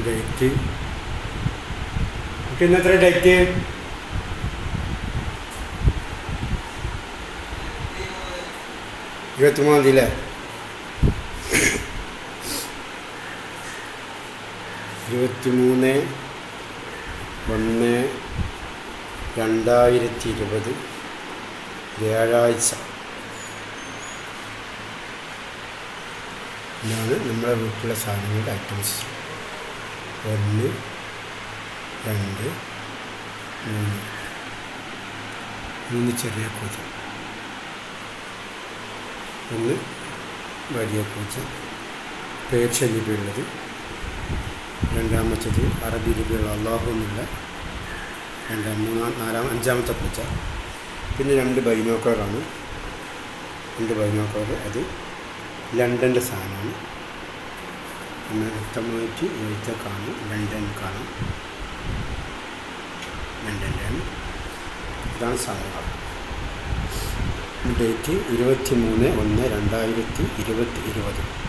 date കുട്ടി ഇന്നത്ര date ഇരുപത്തിമൂന്നാം തീയതി അല്ലേ ഇരുപത്തിമൂന്ന് ഒന്ന് രണ്ടായിരത്തി ഇരുപത് വ്യാഴാഴ്ച ഇതാണ് നമ്മുടെ വീട്ടിലെ സാധനങ്ങളുടെ ഐറ്റംസ് ഒന്ന് രണ്ട് മൂന്ന് മൂന്ന് ചെറിയ പൂച്ച ഒന്ന് വലിയ പൂച്ച പേർഷ്യ ലിപിയുള്ളത് രണ്ടാമത്തത് അറബി ലിപിയുള്ള അള്ളാഹു എന്നുള്ള രണ്ടാം മൂന്നാം നാലാം അഞ്ചാമത്തെ പൂച്ച പിന്നെ രണ്ട് ബൈനോക്കറാണ് രണ്ട് ബൈനോക്കർ അത് ലണ്ടൻ്റെ സാധനമാണ് പിന്നെ വ്യക്തമായിട്ട് എഴുത്ത കാണും ലണ്ടൻ കാണാം ലണ്ടൻ്റെയാണ് ഇതാണ് സാധനം ഡേറ്റ് ഇരുപത്തി മൂന്ന് ഒന്ന് രണ്ടായിരത്തി ഇരുപത്തി ഇരുപത്